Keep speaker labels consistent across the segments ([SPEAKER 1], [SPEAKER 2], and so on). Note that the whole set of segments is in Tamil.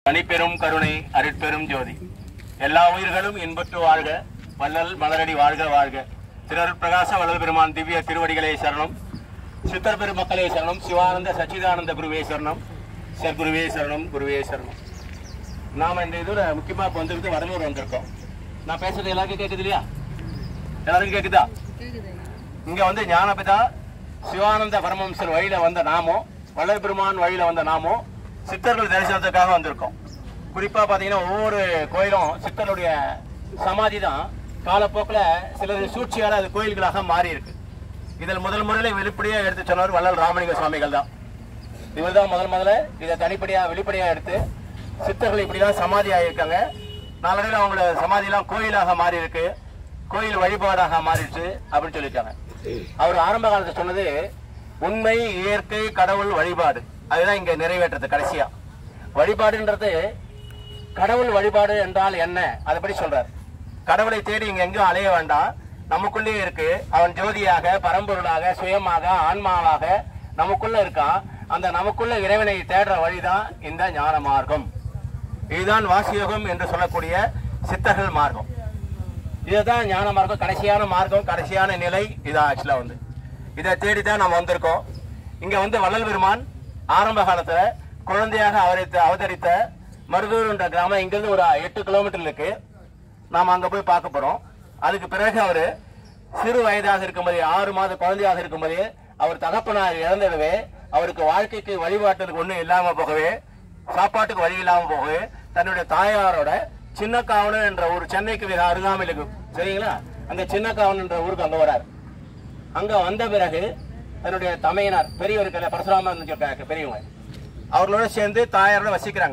[SPEAKER 1] தனிப்பெரும் கருணை அருட்பெரும் ஜோதி எல்லா உயிர்களும் இன்புற்று வாழ்க வள்ளல் மலரடி வாழ்க வாழ்க திருஅருட் பிரகாச வள்ளல் பெருமான் திவ்ய திருவடிகளே சரணம் சித்தர் பெருமக்களே சரணம் சிவானந்த சச்சிதானந்த குருவே சரணம் சர்க்குருவே சரணம் குருவே சரணம் நாம இந்த இதுல முக்கியமா இப்ப வந்துருக்கு வடலூர் வந்திருக்கோம் நான் பேசுறது எல்லாருக்கும் கேக்குது இல்லையா எல்லாருக்கும் கேக்குதா இங்க வந்து ஞானபிதா சிவானந்த பரமஹம்சர் வழியில வந்த நாமோ வள்ளல் பெருமான் வழியில வந்த நாமோ சித்தர்கள் தரிசனத்துக்காக வந்திருக்கோம் குறிப்பா பாத்தீங்கன்னா ஒவ்வொரு கோயிலும் சித்தருடைய சமாதி தான் காலப்போக்கில் சிலது சூழ்ச்சியால அது கோயில்களாக மாறி இருக்கு இதில் முதல் முறையில வெளிப்படையா எடுத்து சொன்னவர் வள்ளல் ராமலிங்க சுவாமிகள் தான் இவர் தான் முதல் முதல்ல இதை தனிப்படையா வெளிப்படையா எடுத்து சித்தர்கள் இப்படிதான் சமாதி ஆகியிருக்காங்க நாளடைவில் அவங்களோட சமாதியெல்லாம் கோயிலாக மாறி இருக்கு கோயில் வழிபாடாக மாறிடுச்சு அப்படின்னு சொல்லியிருக்காங்க அவர் ஆரம்ப காலத்துல சொன்னது உண்மை இயற்கை கடவுள் வழிபாடு அதுதான் இங்க நிறைவேற்றது கடைசியா வழிபாடுன்றது கடவுள் வழிபாடு என்றால் என்ன அதை பற்றி சொல்றார் கடவுளை தேடி இங்க எங்கேயும் அலைய வேண்டாம் நமக்குள்ளே இருக்கு அவன் ஜோதியாக பரம்பொருளாக சுயமாக ஆன்மாவாக நமக்குள்ள இருக்கான் அந்த நமக்குள்ள இறைவனை தேடுற வழிதான் இந்த ஞான மார்க்கம் இதுதான் வாசியோகம் என்று சொல்லக்கூடிய சித்தர்கள் மார்க்கம் இதுதான் ஞான மார்க்கம் கடைசியான மார்க்கம் கடைசியான நிலை இதான் ஆக்சுவலா வந்து இதை தேடி தான் நம்ம வந்திருக்கோம் இங்க வந்து வள்ளல் பெருமான் ஆரம்ப காலத்துல குழந்தையாக அவதரித்த அவதரித்த மருதூர்ன்ற கிராமம் இங்கிருந்து ஒரு எட்டு கிலோமீட்டர் இருக்கு நாம அங்க போய் பார்க்க போறோம் அதுக்கு பிறகு அவரு சிறு வயதாக இருக்கும்போதே ஆறு மாத குழந்தையாக இருக்கும்போதே அவர் தகப்பனார் இறந்தடவே அவருக்கு வாழ்க்கைக்கு வழிபாட்டுக்கு ஒண்ணும் இல்லாம போகவே சாப்பாட்டுக்கு வழி இல்லாம போகவே தன்னுடைய தாயாரோட சின்னக்காவனு என்ற ஒரு சென்னைக்கு மிக அருகாமையில் இருக்கு சரிங்களா அந்த சின்னக்காவன் என்ற ஊருக்கு அங்க வரார் அங்க வந்த பிறகு தன்னுடைய தமையனார் பெரியவருக்கு பரசுராமன் சொல்றாங்க பெரியவங்க அவர்களோட சேர்ந்து தாயாரோட வசிக்கிறாங்க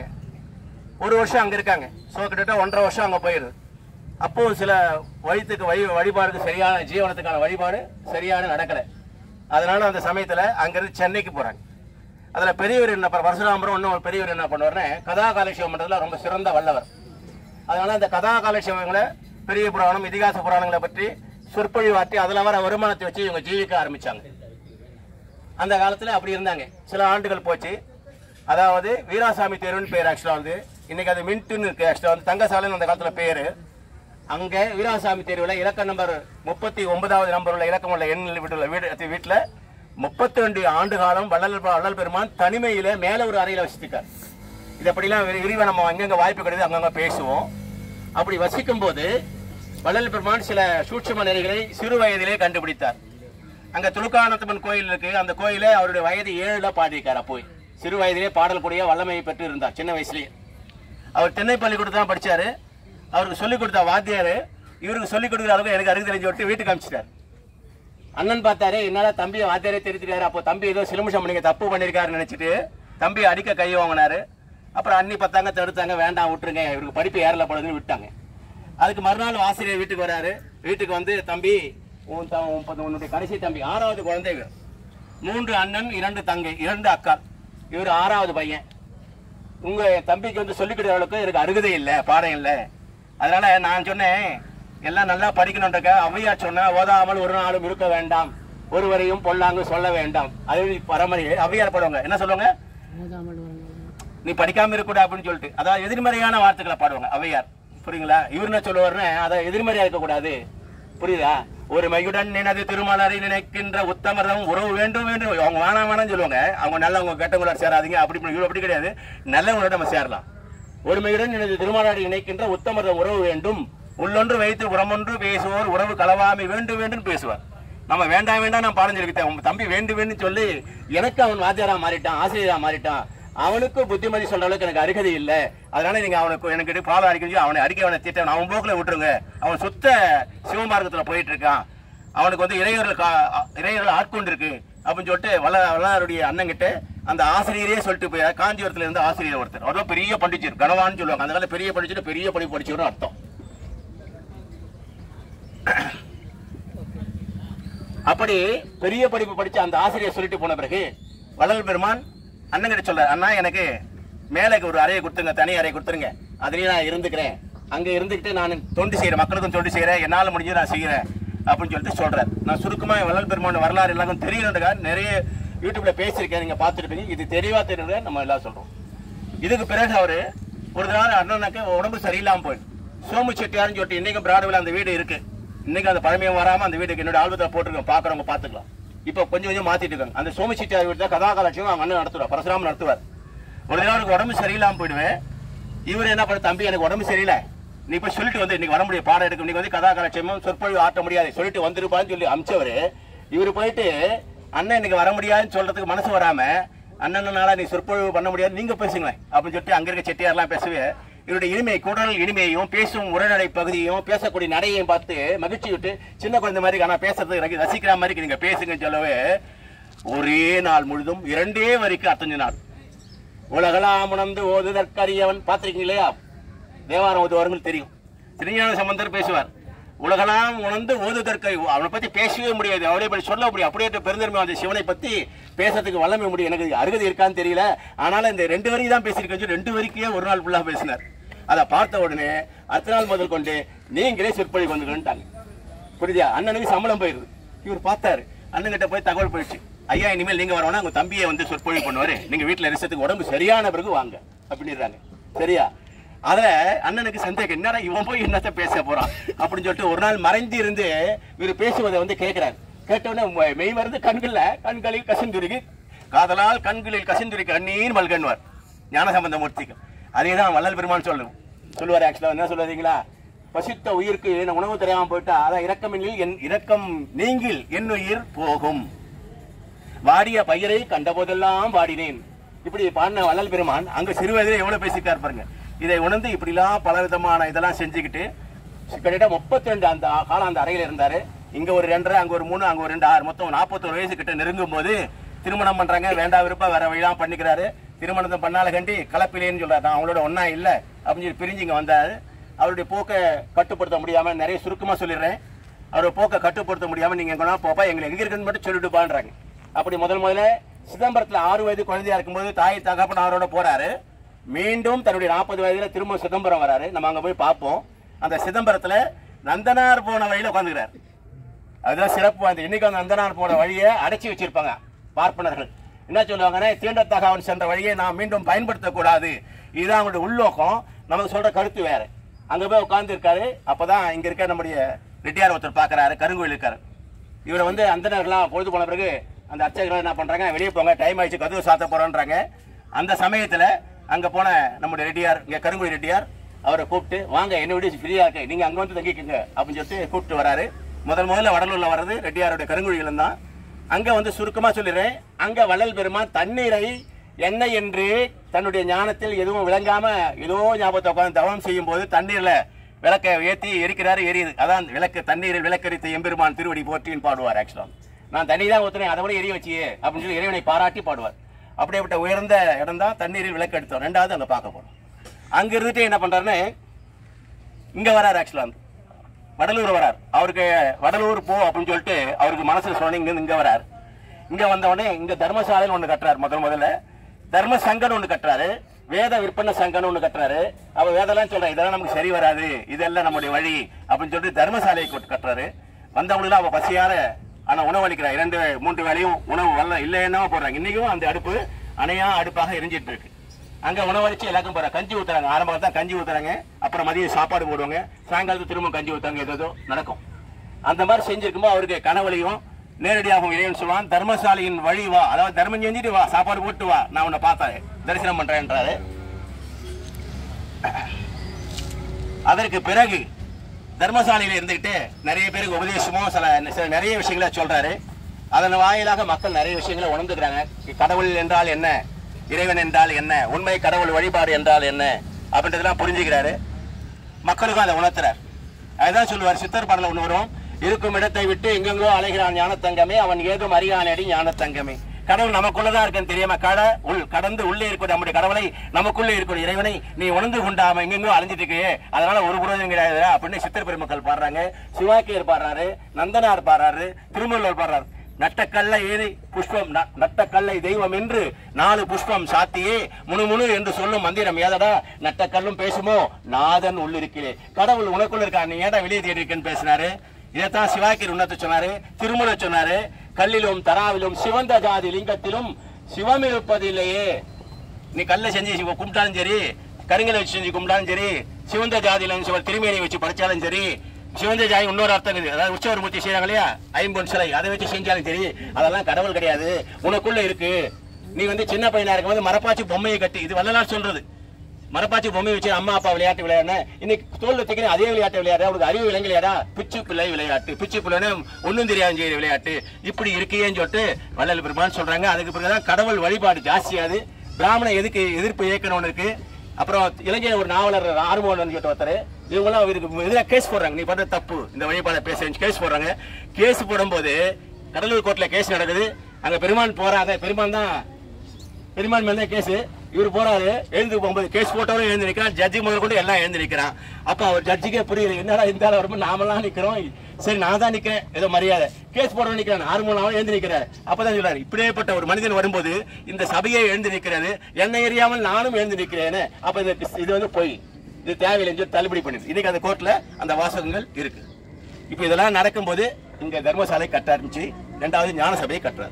[SPEAKER 1] ஒரு வருஷம் அங்க இருக்காங்க ஸோ கிட்டத்தட்ட ஒன்றரை வருஷம் அங்க போயிருது அப்போ சில வழித்துக்கு வழி வழிபாடுக்கு சரியான ஜீவனத்துக்கான வழிபாடு சரியான நடக்கல அதனால அந்த சமயத்துல அங்கிருந்து சென்னைக்கு போறாங்க அதுல பெரியவர் என்ன பண்ண- பரசுராமரும் இன்னும் ஒரு பெரியவர் என்ன பண்ணுவார்னு கதா காலட்சேபம் பண்றதுல ரொம்ப சிறந்த வல்லவர் அதனால அந்த கதா காலட்சேபங்களை பெரிய புராணம் இதிகாச புராணங்களை பற்றி சொற்பொழிவாற்றி அதுல வர வருமானத்தை வச்சு இவங்க ஜீவிக்க ஆரம்பிச்சாங்க அந்த காலத்துல அப்படி இருந்தாங்க சில ஆண்டுகள் போச்சு அதாவது வீராசாமி தேர்வுன்னு பேர் ஆக்சுவலா வந்து இன்னைக்கு அது மின்ட்டுன்னு இருக்கு ஆக்சுவலா வந்து தங்கசாலைன்னு அந்த காலத்துல பேரு அங்க வீராசாமி தேர்வுல இலக்க நம்பர் முப்பத்தி ஒன்பதாவது நம்பர் உள்ள இலக்கம் உள்ள எண் வீட்டுல வீடு வீட்டுல முப்பத்தி ரெண்டு ஆண்டு காலம் வள்ளல் வள்ளல் பெருமான் தனிமையில மேல ஒரு அறையில வசித்திருக்கார் இது அப்படிலாம் விரி- விரிவா நம்ம அங்கங்க வாய்ப்பு கிடையாது அங்கங்க பேசுவோம் அப்படி வசிக்கும் போது வள்ளல் பெருமான் சில சூட்சும நெறிகளை சிறு வயதிலே கண்டுபிடித்தார் அங்க துலுக்கானத்தம்மன் கோயில் இருக்கு அந்த கோயில அவருடைய வயது ஏழுல பாடியிருக்கார் அப்போய் சிறு வயதிலே பாடல் கூடிய வல்லமையை பெற்று இருந்தார் சின்ன வயசுலயே அவர் தென்னை பள்ளிக்கூடத்தில் தான் படிச்சாரு அவருக்கு சொல்லிக் கொடுத்த வாத்தியாரு இவருக்கு சொல்லிக் கொடுக்குற அளவுக்கு எனக்கு அருகு தெரிஞ்சு விட்டு வீட்டுக்கு அனுப்பிச்சிட்டாரு அண்ணன் பார்த்தாரு என்னால தம்பி வாத்தியாரே தெரிஞ்சுட்டாரு அப்போ தம்பி ஏதோ சிலுமிஷம் பண்ணிக்க தப்பு பண்ணிருக்காருன்னு நினைச்சிட்டு தம்பி அடிக்க கை வாங்கினாரு அப்புறம் அண்ணி பார்த்தாங்க தடுத்தாங்க வேண்டாம் விட்டுருங்க இவருக்கு படிப்பு ஏறல போடுதுன்னு விட்டாங்க அதுக்கு மறுநாள் ஆசிரியர் வீட்டுக்கு வராரு வீட்டுக்கு வந்து தம்பி உன் த- உன் ப- உன்னுடைய கடைசி தம்பி ஆறாவது குழந்தை இவர். மூன்று அண்ணன் இரண்டு தங்கை இரண்டு அக்கா இவர் ஆறாவது பையன் உங்க தம்பிக்கு வந்து சொல்லிக் கொடுக்கறவளுக்கு எனக்கு அருகதை இல்லை பாடம் இல்லை அதனால நான் சொன்னேன் எல்லாம் நல்லா படிக்கணுன்றக்க ஔவையார் சொன்ன ஓதாமல் ஒரு நாளும் இருக்க வேண்டாம் ஒருவரையும் பொல்லாங்கு சொல்ல வேண்டாம் அது பரமரி ஔவையார் பாடுவாங்க என்ன சொல்லுவாங்க நீ படிக்காம இருக்கக்கூடாது அப்படின்னு சொல்லிட்டு அதாவது எதிர்மறையான வார்த்தைகளை பாடுவாங்க ஔவையார் புரியுங்களா இவர் என்ன சொல்லுவாருன்னு அதை எதிர்மறையா இருக்கக்கூடாது புரியுதா ஒரு மையுடன் நினது திருமலரை நினைக்கின்ற உத்தமரம் உறவு வேண்டும் வேண்டும் அவங்க வேணாம் வேணாம்னு சொல்லுவாங்க அவங்க நல்லவங்க கெட்டவங்களோட சேராதீங்க அப்படி இப்படி இவ்வளவு அப்படி கிடையாது நல்லவங்களோட நம்ம சேரலாம் ஒருமையுடன் எனது திருமலாடி இணைக்கின்ற உத்தமர உறவு வேண்டும் உள்ளொன்று வைத்து உரமொன்று பேசுவோர் உறவு கலவாமை வேண்டும் வேண்டும் பேசுவார் நம்ம வேண்டாம் வேண்டாம் நான் பாடம் சொல்லிக்கிட்டேன் உன் தம்பி வேண்டும் வேண்டும் சொல்லி எனக்கு அவன் வாத்தியாரா மாறிட்டான் ஆசிரியரா மாறிட்டான் அவனுக்கு புத்திமதி சொல்ற அளவுக்கு எனக்கு அருகதை இல்லை அதனால நீங்க அவனுக்கு எனக்கு பாலம் அடிக்கணும் அவனை அடிக்க அவனை திட்ட அவன் போக்குல விட்டுருங்க அவன் சுத்த சிவமார்க்கத்துல போயிட்டு இருக்கான் அவனுக்கு வந்து இறையர்கள் கா- இறையர்கள் ஆட்கொண்டு இருக்கு அப்படின்னு சொல்லிட்டு வல்ல வல்லாருடைய அண்ணங்கிட்ட அந்த ஆசிரியரே சொல்லிட்டு போய் காஞ்சிபுரத்துல இருந்து ஆசிரியர் ஒருத்தர் அவர் பெரிய பண்டிச்சர் கனவான்னு சொல்லுவாங்க அந்த காலத்துல பெரிய படிச்சுட்டு பெரிய படிப்பு படிச்சவரும் அர்த்தம் அப்படி பெரிய படிப்பு படிச்ச அந்த ஆசிரியர் சொல்லிட்டு போன பிறகு வள்ளல் பெருமான் அண்ணங்கிட்ட சொல்றார் அண்ணா எனக்கு மேலே ஒரு அறையை கொடுத்துருங்க தனி அறையை கொடுத்துருங்க அதுலயே நான் இருந்துக்கிறேன் அங்க இருந்துக்கிட்டு நான் தொண்டு செய்யறேன் மக்களுக்கும் தொண்டு செய்யறேன் என்னால முடிஞ்சு நான் செய்யறேன் அப்படின்னு சொல்லிட்டு சொல்றார் நான் சுருக்கமா வள்ளல் பெருமான் வரலாறு எல்லாருக்கும் தெரியணுன்றதுக்காக நிறைய யூடியூப்ல பேசியிருக்கேன் நீங்க பார்த்துருப்பீங்க இது தெளிவா தெரியுது நம்ம எல்லாம் சொல்றோம் இதுக்கு பிறகு அவரு ஒரு நாள் அண்ணனுக்கு உடம்பு சரியில்லாம போயிடுது சோமு செட்டியார்னு சொல்லிட்டு இன்னைக்கும் பிராடுவில் அந்த வீடு இருக்கு இன்னைக்கு அந்த பழமையும் வராம அந்த வீட்டுக்கு என்னோட ஆல்பத்தில் போட்டிருக்கோம் பாக்குறவங்க பாத்துக்கலாம் இப்போ கொஞ்சம் கொஞ்சம் மாத்திட்டு இருக்காங்க அந்த சோமு செட்டியார் வீட்டு தான் கதாகாலட்சியம் அவங்க அண்ணன் நடத்துவார் பரசுராமன் நடத்துவார் ஒரு நாள் அவருக்கு உடம்பு சரியில்லாம போயிடுவேன் இவர் என்ன பண்ண தம்பி எனக்கு உடம்பு சரியில்லை நீ போய் சொல்லிட்டு வந்து இன்னைக்கு வர முடியும் பாடம் எடுக்க இன்னைக்கு வந்து கதாகாலட்சியமும் சொற்பொழிவு ஆட்ட முடியாது சொல்லிட்டு வந்துருப்பான்னு சொல்லி அமிச்சவரு இவர் போயிட்டு அண்ணன் இன்னைக்கு வர முடியாதுன்னு சொல்றதுக்கு மனசு வராம அண்ணனால நீ சொற்பொழிவு பண்ண முடியாது நீங்க பேசுங்களேன் அப்படின்னு சொல்லிட்டு அங்க இருக்க செட்டியார்லாம் பேசவே இவருடைய இனிமை குடல் இனிமையையும் பேசும் உரைநடை பகுதியையும் பேசக்கூடிய நடையையும் பார்த்து மகிழ்ச்சி விட்டு சின்ன குழந்தை மாதிரி ஆனா பேசுறது எனக்கு ரசிக்கிற மாதிரி நீங்க பேசுங்கன்னு சொல்லவே ஒரே நாள் முழுதும் இரண்டே வரிக்கு அத்தஞ்சு நாள் உலகலாம் உணர்ந்து ஓதுதற்கரியவன் பார்த்திருக்கீங்க இல்லையா தேவாரம் ஓதுவார்கள் தெரியும் திருஞான சம்பந்தர் பேசுவார் உலகலாம் உணர்ந்து ஓதுதற்கு அவனை பத்தி பேசவே முடியாது அவளை பற்றி சொல்ல முடியும் அப்படியே பெருந்தன்மை அந்த சிவனை பத்தி பேசுறதுக்கு வல்லமை முடியும் எனக்கு அருகதை இருக்கான்னு தெரியல ஆனாலும் இந்த ரெண்டு வரி தான் பேசியிருக்கேன் சொல்லி ரெண்டு வரிக்கே ஒரு நாள் ஃபுல்லா பேசினார் அதை பார்த்த உடனே அடுத்த நாள் முதல் கொண்டு நீங்களே சொற்பொழி வந்துக்கணும்ட்டாங்க புரியுதா அண்ணனுக்கு சம்பளம் போயிருது இவர் பார்த்தாரு அண்ணன்கிட்ட போய் தகவல் போயிடுச்சு ஐயா இனிமேல் நீங்க வரணும் உங்க தம்பியை வந்து சொற்பொழி பண்ணுவாரு நீங்க வீட்டுல ரிசத்துக்கு உடம்பு சரியான பிறகு வாங்க அப்படின்றாங்க சரியா அத அண்ணனுக்கு சந்தேகம் என்னடா இவன் போய் என்னத்த பேச போறான் அப்படின்னு சொல்லிட்டு ஒரு நாள் மறைந்து இருந்து இவர் பேசுவதை வந்து கேட்கிறாரு கேட்டவுடனே மெய் மருந்து கண்கள்ல கண்களில் கசிந்துருகி காதலால் கண்களில் கசிந்துருகி கண்ணீர் மல்கன்வார் ஞானசம்பந்த மூர்த்திக்கு அதே தான் வள்ளல் பெருமான் சொல்லணும் சொல்லுவார் ஆக்சுவலா என்ன சொல்லுவீங்களா பசித்த உயிருக்கு நான் உணவு தெரியாம போயிட்டா அதான் இரக்கமில்லில் என் இரக்கம் நீங்கில் என் உயிர் போகும் வாடிய பயிரை கண்டபோதெல்லாம் வாடினேன் இப்படி பாடின வள்ளல் பெருமான் அங்க சிறு வயதில் எவ்வளவு பேசிக்கார் பாருங்க இதை உணர்ந்து இப்படிலாம் பல விதமான இதெல்லாம் செஞ்சுக்கிட்டு கிட்டத்தட்ட முப்பத்தி ரெண்டு அந்த காலம் அந்த அறையில் இருந்தாரு இங்க ஒரு ரெண்டரை அங்க ஒரு மூணு அங்க ஒரு ரெண்டு ஆறு மொத்தம் நாற்பத்தொரு வயசு கிட்ட நெருங்கும் போது திருமணம் பண்றாங்க வேண்டா விருப்பம் வேற வழியெல்லாம் பண்ணிக்கிறாரு திருமணத்தை பண்ணால கண்டி கலப்பிலேன்னு சொல்றாரு நான் அவங்களோட ஒன்னா இல்ல அப்படின்னு சொல்லி பிரிஞ்சு இங்க வந்தாரு அவருடைய போக்கை கட்டுப்படுத்த முடியாம நிறைய சுருக்கமா சொல்லிடுறேன் அவருடைய போக்கை கட்டுப்படுத்த முடியாம நீங்க எங்கன்னா போப்பா எங்களை எங்க இருக்குன்னு மட்டும் சொல்லிட்டுப்பான்றாங்க அப்படி முதல் முதல்ல சிதம்பரத்துல ஆறு வயது குழந்தையா இருக்கும்போது தாய் தகப்பனாரோட போறாரு மீண்டும் தன்னுடைய நாற்பது வயதுல திரும்ப சிதம்பரம் வராரு நம்ம அங்க போய் பார்ப்போம் அந்த சிதம்பரத்துல நந்தனார் போன வழியில உட்காந்துக்கிறார் அதுதான் சிறப்பு வாய்ந்தது இன்னைக்கு அந்த நந்தனார் போன வழியை அடைச்சி வச்சிருப்பாங்க பார்ப்பனர்கள் என்ன சொல்லுவாங்கன்னா தீண்டத்தகாவன் சென்ற வழியை நாம் மீண்டும் பயன்படுத்தக்கூடாது இதுதான் அவங்களுடைய உள்நோக்கம் நமக்கு சொல்ற கருத்து வேற அங்க போய் உட்கார்ந்து இருக்காரு அப்பதான் இங்க இருக்க நம்முடைய ரெட்டியார் ஒருத்தர் பாக்குறாரு கருங்கோயில் இருக்காரு இவரை வந்து அந்தனர்கள்லாம் பொழுது போன பிறகு அந்த அர்ச்சகர்கள் என்ன பண்றாங்க வெளியே போங்க டைம் ஆயிடுச்சு கதவு சாத்த போறோன்றாங்க அந்த சமயத்துல அங்க போன நம்முடைய ரெட்டியார் இங்க கருங்குடி ரெட்டியார் அவரை கூப்பிட்டு வாங்க என்ன விட ஃப்ரீயா இருக்கு நீங்க அங்க வந்து தங்கிக்கங்க அப்படின்னு சொல்லிட்டு கூப்பிட்டு வராரு முதல் முதல்ல வடலூர்ல வர்றது ரெட்டியாருடைய கருங்குழியில தான் அங்க வந்து சுருக்கமா சொல்லிடுறேன் அங்க வள்ளல் பெருமான் தண்ணீரை என்ன என்று தன்னுடைய ஞானத்தில் எதுவும் விளங்காம ஏதோ ஞாபகத்தை உட்கார்ந்து தவம் செய்யும் போது தண்ணீர்ல விளக்கை ஏத்தி எரிக்கிறாரு எரியுது அதான் விளக்கு தண்ணீரில் விளக்கரித்த எம்பெருமான் திருவடி போற்றின்னு பாடுவார் ஆக்சுவலா நான் தண்ணி தான் ஊத்துறேன் அதை விட எரிய வச்சியே அப்படின்னு சொல்லி இறைவனை பாராட்டி பாடுவார் அப்படிப்பட்ட உயர்ந்த இடம் தான் தண்ணீரில் விளக்கு எடுத்தோம் ரெண்டாவது அங்க பார்க்க போறோம் அங்க இருந்துட்டு என்ன பண்றாருன்னு இங்க வராரு ஆக்சுவலா வடலூர் வரார் அவருக்கு வடலூர் போ அப்படின்னு சொல்லிட்டு அவருக்கு மனசுல சொன்னீங்க இங்க வரார் இங்க வந்த உடனே இங்க தர்மசாலைன்னு ஒண்ணு கட்டுறாரு முதல் முதல்ல தர்ம சங்கம்னு ஒண்ணு கட்டுறாரு வேத விற்பனை சங்கம்னு ஒண்ணு கட்டுறாரு அவ வேதெல்லாம் சொல்ற இதெல்லாம் நமக்கு சரி வராது இதெல்லாம் நம்முடைய வழி அப்படின்னு சொல்லிட்டு தர்மசாலையை கொட்டு கட்டுறாரு வந்தவங்களும் அவ பசியார ஆனா உணவு அளிக்கிறா இரண்டு மூன்று வேளையும் உணவு வரல இல்லைன்னா போடுறாங்க இன்னைக்கும் அந்த அடுப்பு அணையா அடுப்பாக எரிஞ்சிட்டு இருக்கு அங்க உணவளிச்சு எல்லாருக்கும் போற கஞ்சி ஊத்துறாங்க ஆரம்பத்தில் தான் கஞ்சி ஊத்துறாங்க அப்புறம் மதியம் சாப்பாடு போடுவாங்க சாயங்காலத்துக்கு திரும்ப கஞ்சி ஊத்தாங்க ஏதோ நடக்கும் அந்த மாதிரி செஞ்சிருக்கும்போது அவருக்கு கனவழியும் நேரடியாகவும் இறைவன் சொல்லுவான் தர்மசாலையின் வழி வா அதாவது தர்மம் செஞ்சுட்டு வா சாப்பாடு போட்டு வா நான் உன்னை பார்த்தேன் தரிசனம் பண்றேன்றாரு அதற்கு பிறகு தர்மசாலையில இருந்துகிட்டு நிறைய பேருக்கு உபதேசமோ சில சில நிறைய விஷயங்களை சொல்றாரு அதன் வாயிலாக மக்கள் நிறைய விஷயங்களை உணர்ந்துக்கிறாங்க கடவுள் என்றால் என்ன இறைவன் என்றால் என்ன உண்மை கடவுள் வழிபாடு என்றால் என்ன அப்படின்றதெல்லாம் புரிஞ்சுக்கிறாரு மக்களுக்கும் அதை உணர்த்துறார் அதுதான் சொல்லுவார் சித்தர் பாடல ஒன்று வரும் இருக்கும் இடத்தை விட்டு எங்கெங்கோ அலைகிறான் ஞானத்தங்கமே அவன் ஏதும் அறியானடி ஞானத்தங்கமே கடவுள் நமக்குள்ளதான் இருக்குன்னு தெரியாம கட உள் கடந்து உள்ளே இருக்கிற நம்முடைய கடவுளை நமக்குள்ளே இருக்கிற இறைவனை நீ உணர்ந்து கொண்டாம எங்கெங்கோ அலைஞ்சிட்டு இருக்கியே அதனால ஒரு புரோஜனம் கிடையாது அப்படின்னு சித்தர் பெருமக்கள் பாடுறாங்க சிவாக்கியர் பாடுறாரு நந்தனார் பாடுறாரு திருமூலர் பாடுறாரு நட்டக்கல்லை ஏறி புஷ்பம் ந- நட்டக்கல்லை தெய்வம் என்று நாலு புஷ்பம் சாத்தியே முணுமுணு என்று சொல்லும் மந்திரம் ஏதடா நட்டக்கல்லும் பேசுமோ நாதன் உள்ளிருக்கிறே கடவுள் உனக்குள்ள இருக்கா நீ ஏடா வெளியே தேடி இருக்கேன்னு பேசினாரு இதைத்தான் சிவாக்கியர் உன்னத்தை சொன்னாரு திருமுறை சொன்னாரு கல்லிலும் தராவிலும் சிவந்த ஜாதி லிங்கத்திலும் சிவம் இருப்பதில்லையே நீ கல்லை செஞ்சு சிவ கும்பிட்டாலும் சரி கருங்கலை வச்சு செஞ்சு கும்பிட்டாலும் சரி சிவந்த ஜாதியில இருந்து சிவ திருமேனி வச்சு படைச்சாலும் சரி சிவந்த ஜாதி இன்னொரு அர்த்தம் இருக்குது அதாவது உற்சவர் மூர்த்தி செய்யறாங்க இல்லையா ஐம்பொன் சிலை அதை வச்சு செஞ்சாலும் சரி அதெல்லாம் கடவுள் கிடையாது உனக்குள்ள இருக்கு நீ வந்து சின்ன பையனா இருக்கும்போது மரப்பாச்சி பொம்மையை கட்டி இது வள்ளலார் சொல்றது மரப்பாச்சி பொம்மை வச்சு அம்மா அப்பா விளையாட்டு விளையாடுன இன்னைக்கு தோல்ல தூக்கின அதே விளையாட்டு விளையாடுற அவனுக்கு அறிவு விளங்கலையாடா பிச்சு பிள்ளை விளையாட்டு பிச்சு பிள்ளைன்னு ஒன்றும் தெரியாது செய்யற விளையாட்டு இப்படி இருக்கேன்னு சொல்லிட்டு வள்ளல் பெருமான் சொல்றாங்க அதுக்கு பிறகுதான் கடவுள் வழிபாடு ஜாஸ்தியாது பிராமணன் எதுக்கு எதிர்ப்பு இயக்கணும்னு இருக்கு அப்புறம் இளைஞர் ஒரு நாவலர் ஆறுமோகன் சொல்லிட்டு ஒருத்தர் இவங்கெல்லாம் இவருக்கு எதிராக கேஸ் போடுறாங்க நீ பண்ற தப்பு இந்த வழிபாட பேச கேஸ் போடுறாங்க கேஸ் போடும்போது கடலூர் கோர்ட்ல கேஸ் நடக்குது அங்க பெருமான் போறாங்க பெருமான் தான் பெருமான் மேல கேஸ் இவர் போறாரு எழுந்து போகும்போது கேஸ் போட்டவரும் எழுந்து நிக்கிறான் ஜட்ஜி முதல் கொண்டு எல்லாம் எழுந்து நிக்கிறான் அப்ப அவர் ஜட்ஜிக்கே புரியல என்னடா இந்த ஆள் வரும்போது நாமெல்லாம் நிக்கிறோம் சரி நான் தான் நிக்கிறேன் ஏதோ மரியாதை கேஸ் போடுறவன் நிக்கிறான் ஆறு மூணு நாளும் எழுந்து நிக்கிறார் அப்பதான் சொல்றாரு இப்படியேப்பட்ட ஒரு மனிதன் வரும்போது இந்த சபையே எழுந்து நிக்கிறது என்னை எறியாமல் நானும் எழுந்து நிக்கிறேன்னு அப்ப இது இது வந்து பொய் இது தேவையில்லைன்னு சொல்லி தள்ளுபடி பண்ணுது இன்னைக்கு அந்த கோர்ட்ல அந்த வாசகங்கள் இருக்கு இப்ப இதெல்லாம் நடக்கும்போது இங்க தர்மசாலை கட்ட ஆரம்பிச்சு ரெண்டாவது ஞான சபையை கட்டுறாரு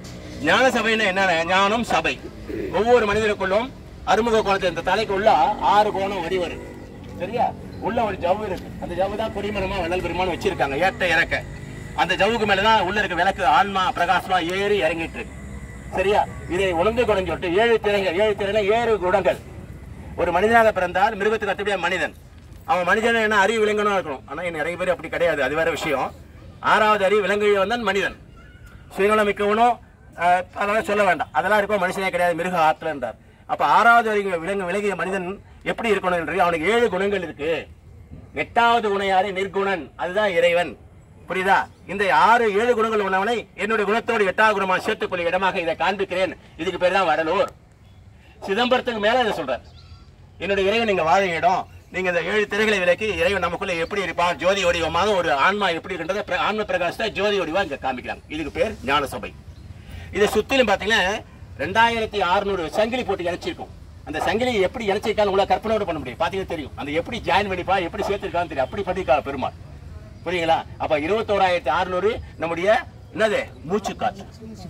[SPEAKER 1] ஞான சபைன்னா என்னன்னா ஞானம் சபை ஒவ்வொரு மனிதனுக்குள்ளும் அறுமுக கோணத்தை இந்த தலைக்கு உள்ள ஆறு கோணம் வரி வருது சரியா உள்ள ஒரு ஜவ்வு இருக்கு அந்த ஜவ்வு தான் கொடிமரமா வள்ளல் பெருமான் வச்சிருக்காங்க ஏற்ற இறக்க அந்த ஜவ்வுக்கு மேலதான் உள்ள இருக்க விளக்கு ஆன்மா பிரகாசமா ஏறி இறங்கிட்டு இருக்கு சரியா இதை உணர்ந்து குணம் சொல்லிட்டு ஏழு திரைகள் ஏழு திரைனா ஏழு குணங்கள் ஒரு மனிதனாக பிறந்தால் மிருகத்துக்கு அடுத்தபடியா மனிதன் அவன் மனிதன் என்ன அறிவு விலங்கணும் இருக்கணும் ஆனா இங்க நிறைய பேர் அப்படி கிடையாது அது வேற விஷயம் ஆறாவது அறிவு விலங்கு வந்தான் மனிதன் சுயநலம் மிக்கவனும் அஹ், அதெல்லாம் சொல்ல வேண்டாம் அதெல்லாம் இருக்கும் மனுஷனே கிடையாது மிருக ஆற்றல் என்றார் அப்ப ஆறாவது வரைக்கும் விலங்கு விலகிய மனிதன் எப்படி இருக்கணும் என்று அவனுக்கு ஏழு குணங்கள் இருக்கு எட்டாவது குணையாரு நிர்குணன் அதுதான் இறைவன் புரியுதா இந்த ஆறு ஏழு குணங்கள் உள்ளவனை என்னுடைய குணத்தோடு எட்டாவது குணமாக சேர்த்துக்கொள்ள இடமாக இதை காண்பிக்கிறேன் இதுக்கு பேர் தான் வடலூர் சிதம்பரத்துக்கு மேல இதை சொல்றார் என்னுடைய இறைவன் நீங்க வாழ இடம் நீங்க இந்த ஏழு திரைகளை விலக்கி இறைவன் நமக்குள்ள எப்படி இருப்பான் ஜோதி வடிவமாக ஒரு ஆன்மா எப்படி இருக்கின்றத பிர- ஆன்ம பிரகாசத்தை ஜோதி வடிவா இங்க காமிக்கிறாங்க இதுக்கு பேர் ஞான சபை இதை சுத்திலும் பாத்தீங்கன்னா ரெண்டாயிரத்தி அறுநூறு சங்கிலி போட்டு இணைச்சிருக்கும் அந்த சங்கிலி எப்படி இணைச்சிருக்கான்னு உள்ள கற்பனையோட பண்ண முடியும் பாத்தீங்கன்னா தெரியும் அந்த எப்படி ஜாயின் பண்ணிப்பா எப்படி சேர்த்திருக்கான்னு தெரியும் அப்படி பண்ணிருக்கா பெருமாள் புரியுங்களா அப்ப இருபத்தோராயிரத்தி அறுநூறு நம்முடைய என்னது மூச்சு காற்று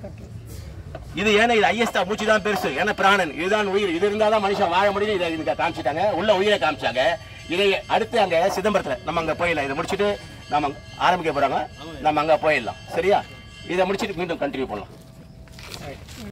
[SPEAKER 1] இது ஏன்னா இது ஐஎஸ்தா மூச்சு தான் பெருசு ஏன்னா பிராணன் இதுதான் உயிர் இது இருந்தாதான் மனுஷன் வாழ முடியும் இதை இதுக்கு காமிச்சிட்டாங்க உள்ள உயிரை காமிச்சாங்க இதை அடுத்து அங்க சிதம்பரத்துல நம்ம அங்க போயிடலாம் இதை முடிச்சுட்டு நம்ம ஆரம்பிக்க போறாங்க நம்ம அங்க போயிடலாம் சரியா இதை முடிச்சிட்டு மீண்டும் கண்டினியூ பண்ணலாம்